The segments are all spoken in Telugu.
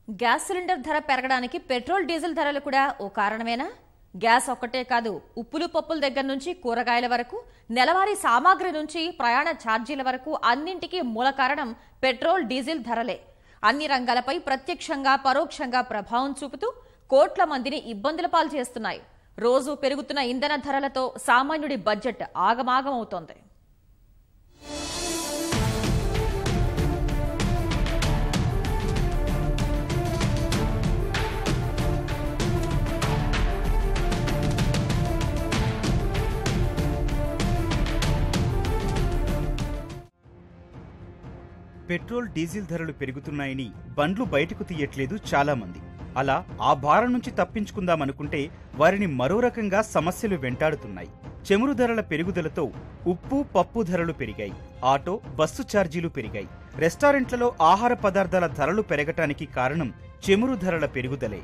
గ్యాస్ సిలిండర్ ధర పెరగడానికి పెట్రోల్ డీజిల్ ధరలు కూడా ఓ కారణమేనా గ్యాస్ ఒక్కటే కాదు ఉప్పులు పప్పుల దగ్గర నుంచి కూరగాయల వరకు నెలవారీ సామాగ్రి నుంచి ప్రయాణ ఛార్జీల వరకు అన్నింటికీ మూల కారణం పెట్రోల్ డీజిల్ ధరలే అన్ని రంగాలపై ప్రత్యక్షంగా పరోక్షంగా ప్రభావం చూపుతూ కోట్ల మందిని ఇబ్బందుల పాలు చేస్తున్నాయి రోజు పెరుగుతున్న ఇంధన ధరలతో సామాన్యుడి బడ్జెట్ ఆగమాగమవుతోంది పెట్రోల్ డీజిల్ ధరలు పెరుగుతున్నాయని బండ్లు బయటకు తీయట్లేదు చాలా మంది అలా ఆ భారం నుంచి తప్పించుకుందామనుకుంటే వారిని మరో రకంగా సమస్యలు వెంటాడుతున్నాయి చెమురు ధరల పెరుగుదలతో ఉప్పు పప్పు ధరలు పెరిగాయి ఆటో బస్సు ఛార్జీలు పెరిగాయి రెస్టారెంట్లలో ఆహార పదార్థాల ధరలు పెరగటానికి కారణం చెమురు ధరల పెరుగుదలే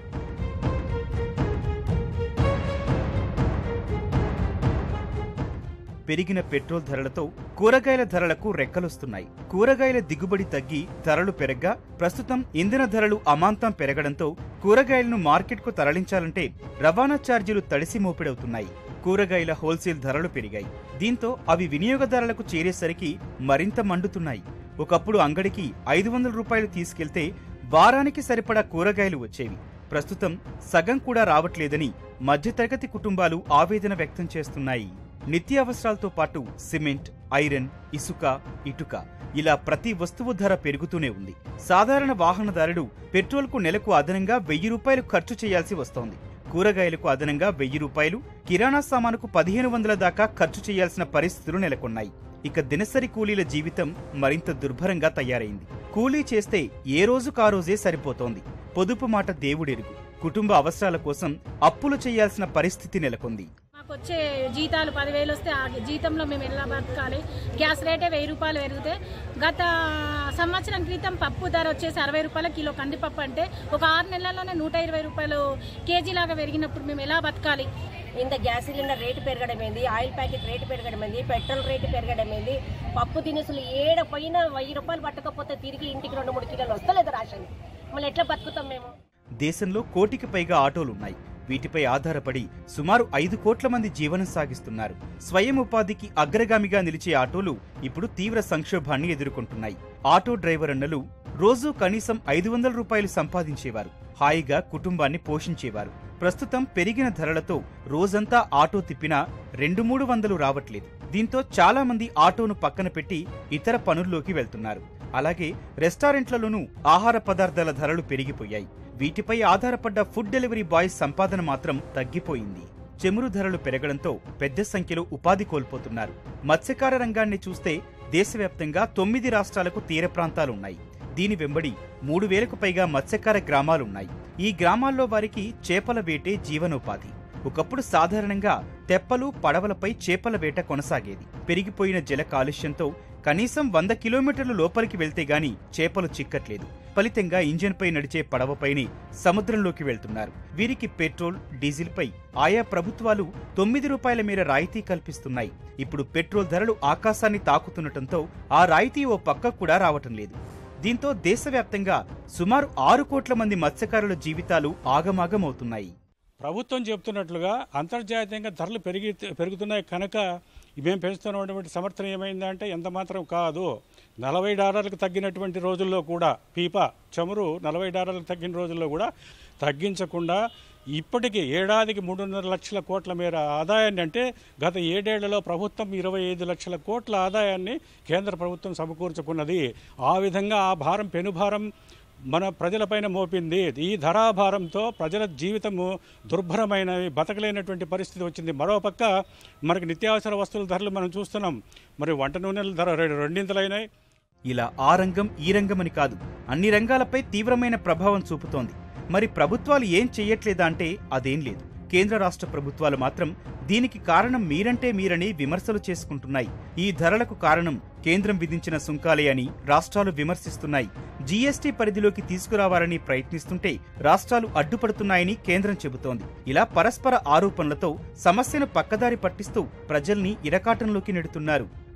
పెరిగిన పెట్రోల్ ధరలతో కూరగాయల ధరలకు రెక్కలొస్తున్నాయి కూరగాయల దిగుబడి తగ్గి ధరలు పెరగ్గా ప్రస్తుతం ఇంధన ధరలు అమాంతం పెరగడంతో కూరగాయలను మార్కెట్కు తరలించాలంటే రవాణా ఛార్జీలు తడిసి మోపిడవుతున్నాయి కూరగాయల హోల్సేల్ ధరలు పెరిగాయి దీంతో అవి వినియోగదారులకు చేరేసరికి మరింత మండుతున్నాయి ఒకప్పుడు అంగడికి ఐదు వందల రూపాయలు తీసుకెళ్తే వారానికి సరిపడా కూరగాయలు వచ్చేవి ప్రస్తుతం సగం కూడా రావట్లేదని మధ్యతరగతి కుటుంబాలు ఆవేదన వ్యక్తం చేస్తున్నాయి నిత్యావసరాలతో పాటు సిమెంట్ ఐరన్ ఇసుక ఇటుక ఇలా ప్రతి వస్తువు ధర పెరుగుతూనే ఉంది సాధారణ వాహనదారుడు పెట్రోల్కు నెలకు అదనంగా వెయ్యి రూపాయలు ఖర్చు చేయాల్సి వస్తోంది కూరగాయలకు అదనంగా వెయ్యి రూపాయలు కిరాణా సామానుకు పదిహేను వందల దాకా ఖర్చు చేయాల్సిన పరిస్థితులు నెలకొన్నాయి ఇక దినసరి కూలీల జీవితం మరింత దుర్భరంగా తయారైంది కూలీ చేస్తే ఏ రోజుకా రోజే సరిపోతోంది పొదుపు మాట దేవుడెరుగు కుటుంబ అవసరాల కోసం అప్పులు చేయాల్సిన పరిస్థితి నెలకొంది మాకు వచ్చే జీతాలు పదివేలు వస్తే ఆ జీతంలో మేము ఎలా బతకాలి గ్యాస్ రేటే వెయ్యి రూపాయలు పెరిగితే గత సంవత్సరం క్రితం పప్పు ధర వచ్చేసి అరవై రూపాయల కిలో కందిపప్పు అంటే ఒక ఆరు నెలల్లోనే నూట ఇరవై రూపాయలు కేజీ లాగా పెరిగినప్పుడు మేము ఎలా బతకాలి ఇంత గ్యాస్ సిలిండర్ రేటు పెరగడం ఏంది ఆయిల్ ప్యాకెట్ రేటు పెరగడం ఏంది పెట్రోల్ రేటు పెరగడం ఏంది పప్పు దినుసులు ఏడ పోయినా వెయ్యి రూపాయలు పట్టకపోతే తిరిగి ఇంటికి రెండు మూడు కిలోలు వస్తలేదు రాషన్ మళ్ళీ ఎట్లా బతుకుతాం మేము దేశంలో కోటికి పైగా ఆటోలున్నాయి వీటిపై ఆధారపడి సుమారు ఐదు కోట్ల మంది జీవనం సాగిస్తున్నారు స్వయం ఉపాధికి అగ్రగామిగా నిలిచే ఆటోలు ఇప్పుడు తీవ్ర సంక్షోభాన్ని ఎదుర్కొంటున్నాయి ఆటో డ్రైవర్ అన్నలు రోజూ కనీసం ఐదు వందల రూపాయలు సంపాదించేవారు హాయిగా కుటుంబాన్ని పోషించేవారు ప్రస్తుతం పెరిగిన ధరలతో రోజంతా ఆటో తిప్పినా రెండు మూడు వందలు రావట్లేదు దీంతో చాలా మంది ఆటోను పక్కన పెట్టి ఇతర పనుల్లోకి వెళ్తున్నారు అలాగే రెస్టారెంట్లలోనూ ఆహార పదార్థాల ధరలు పెరిగిపోయాయి వీటిపై ఆధారపడ్డ ఫుడ్ డెలివరీ బాయ్స్ సంపాదన మాత్రం తగ్గిపోయింది చెమురు ధరలు పెరగడంతో పెద్ద సంఖ్యలో ఉపాధి కోల్పోతున్నారు మత్స్యకార రంగాన్ని చూస్తే దేశవ్యాప్తంగా తొమ్మిది రాష్ట్రాలకు తీర ప్రాంతాలున్నాయి దీని వెంబడి మూడు వేలకు పైగా మత్స్యకార గ్రామాలున్నాయి ఈ గ్రామాల్లో వారికి చేపల వేటే జీవనోపాధి ఒకప్పుడు సాధారణంగా తెప్పలు పడవలపై చేపల వేట కొనసాగేది పెరిగిపోయిన జల కాలుష్యంతో కనీసం వంద కిలోమీటర్ల లోపలికి వెళ్తే గాని చేపలు చిక్కట్లేదు ఫలితంగా ఇంజన్పై నడిచే పడవపైనే సముద్రంలోకి వెళ్తున్నారు వీరికి పెట్రోల్ డీజిల్పై ఆయా ప్రభుత్వాలు తొమ్మిది రూపాయల మేర రాయితీ కల్పిస్తున్నాయి ఇప్పుడు పెట్రోల్ ధరలు ఆకాశాన్ని తాకుతుండటంతో ఆ రాయితీ ఓ పక్కకు కూడా రావటం లేదు దీంతో దేశవ్యాప్తంగా సుమారు ఆరు కోట్ల మంది మత్స్యకారుల జీవితాలు ఆగమాగమవుతున్నాయి ప్రభుత్వం చెబుతున్నట్లుగా అంతర్జాతీయంగా ధరలు పెరిగి పెరుగుతున్నాయి కనుక మేము పెంచుతున్నటువంటి సమర్థన ఏమైందంటే ఎంత మాత్రం కాదు నలభై డాలర్లకు తగ్గినటువంటి రోజుల్లో కూడా పీపా చమురు నలభై డాలర్లకు తగ్గిన రోజుల్లో కూడా తగ్గించకుండా ఇప్పటికీ ఏడాదికి మూడున్నర లక్షల కోట్ల మేర ఆదాయాన్ని అంటే గత ఏడేళ్లలో ప్రభుత్వం ఇరవై ఐదు లక్షల కోట్ల ఆదాయాన్ని కేంద్ర ప్రభుత్వం సమకూర్చుకున్నది ఆ విధంగా ఆ భారం పెనుభారం మన ప్రజలపైన మోపింది ఈ ధరాభారంతో ప్రజల జీవితము దుర్భరమైనవి బతకలేనటువంటి పరిస్థితి వచ్చింది మరోపక్క మనకి నిత్యావసర వస్తువుల ధరలు మనం చూస్తున్నాం మరి వంట నూనెల ధర రె- రెండింతలైనాయి ఇలా ఆ రంగం ఈ రంగమని కాదు అన్ని రంగాలపై తీవ్రమైన ప్రభావం చూపుతోంది మరి ప్రభుత్వాలు ఏం చెయ్యట్లేదా అంటే అదేం లేదు కేంద్ర రాష్ట్ర ప్రభుత్వాలు మాత్రం దీనికి కారణం మీరంటే మీరని విమర్శలు చేసుకుంటున్నాయి ఈ ధరలకు కారణం కేంద్రం విధించిన సుంకాలే అని రాష్ట్రాలు విమర్శిస్తున్నాయి జీఎస్టీ పరిధిలోకి తీసుకురావాలని ప్రయత్నిస్తుంటే రాష్ట్రాలు అడ్డుపడుతున్నాయని కేంద్రం చెబుతోంది ఇలా పరస్పర ఆరోపణలతో సమస్యను పక్కదారి పట్టిస్తూ ప్రజల్ని ఇరకాటంలోకి నెడుతున్నారు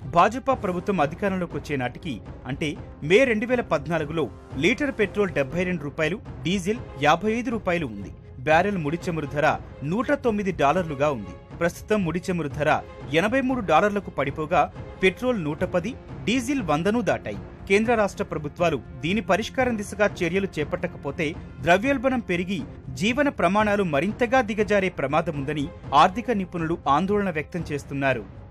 భాజపా ప్రభుత్వం అధికారంలోకి వచ్చే నాటికి అంటే మే రెండు వేల పద్నాలుగులో లీటర్ పెట్రోల్ డెబ్బై రెండు రూపాయలు డీజిల్ యాభై ఐదు రూపాయలు ఉంది బ్యారెల్ ముడి చమురు ధర నూట తొమ్మిది డాలర్లుగా ఉంది ప్రస్తుతం ముడి చమురు ధర ఎనభై మూడు డాలర్లకు పడిపోగా పెట్రోల్ నూట పది డీజిల్ వందను దాటాయి కేంద్ర రాష్ట్ర ప్రభుత్వాలు దీని పరిష్కారం దిశగా చర్యలు చేపట్టకపోతే ద్రవ్యోల్బణం పెరిగి జీవన ప్రమాణాలు మరింతగా దిగజారే ప్రమాదముందని ఆర్థిక నిపుణులు ఆందోళన వ్యక్తం చేస్తున్నారు